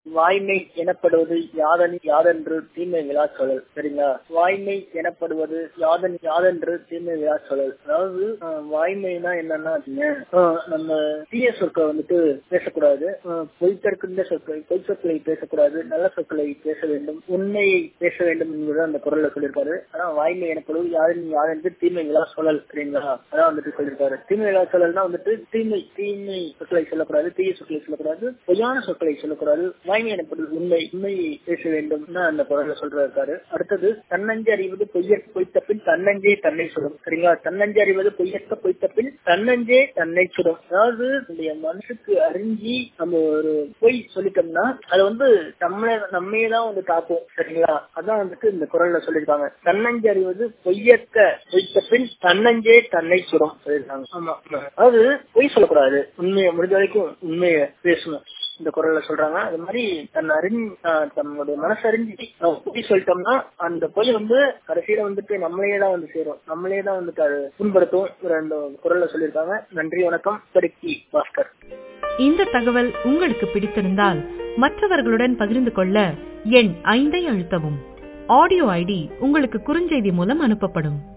வாய்மை எனப்படுவது யாதனி யாதென்று தீமை விழா சொல்லல் சரிங்களா வாய்மை எனப்படுவது யாதன் யாதென்று தீமை விழா சொல்லல் அதாவது அஹ், வாய்மைனா என்னன்னா அஹ், நம்ம தீய சொற்களை வந்துட்டு பேசக்கூடாது அஹ், பொய் தற்கின்ற சொற்களை பொய் சொற்களை பேசக்கூடாது நல்ல சொற்களை பேச வேண்டும் உண்மையை பேச வேண்டும் என்பது அந்த குரல்ல சொல்லியிருக்காரு ஆனா வாய்மை எனப்படுவது யாதன் யாதென்று தீமை விழா சொல்லல் சரிங்களா அதான் வந்துட்டு சொல்லியிருக்காரு தீமை விழா சொல்லல்னா வந்துட்டு தீமை தீமை சொற்களை சொல்லக்கூடாது தீய சொற்களை சொல்லக்கூடாது பொய்யான சொற்களை சொல்லக்கூடாது வாய்மை எனப்படுவது உண்மை உண்மையை பேச வேண்டும் அந்த குரல்ல சொல்றாரு அடுத்தது தன்னஞ்சு அறிவது பொய்யற்க பொய்த்த பின் தன்னஞ்சே தன்னை சுடும் சரிங்களா தன்னஞ்சு அறிவது பொய்யற்க பொய்த்த பின் தன்னஞ்சே தன்னை சுடும் அதாவது நம்முடைய மனசுக்கு அறிஞ்சி நம்ம ஒரு பொய் சொல்லிட்டோம்னா அது வந்து நம்மள நம்மையே தான் வந்து தாக்கும் சரிங்களா அதான் வந்துட்டு இந்த குரல்ல சொல்லியிருக்காங்க தன்னஞ்சு அறிவது பொய்யற்க பொய்த்த பின் தன்னஞ்சே தன்னை சுடும் சொல்லியிருக்காங்க ஆமா அதாவது பொய் சொல்லக்கூடாது உண்மையை முடிஞ்ச வரைக்கும் உண்மையை பேசணும் இந்த குரல்ல சொல்றாங்க அது மாதிரி தன் அறிஞ் ஆஹ் தன்னுடைய மனசறிஞ்சு நம்ம பொய் சொல்லிட்டோம்னா அந்த பொய் வந்து கடைசியில வந்துட்டு நம்மளையே தான் வந்து சேரும் நம்மளே தான் வந்துட்டு அது புண்படுத்தும் இந்த குரல்ல சொல்லியிருக்காங்க நன்றி வணக்கம் பெருக்கி பாஸ்கர் இந்த தகவல் உங்களுக்கு பிடித்திருந்தால் மற்றவர்களுடன் பகிர்ந்து கொள்ள எண் ஐந்தை அழுத்தவும் ஆடியோ ஐடி உங்களுக்கு குறுஞ்செய்தி மூலம் அனுப்பப்படும்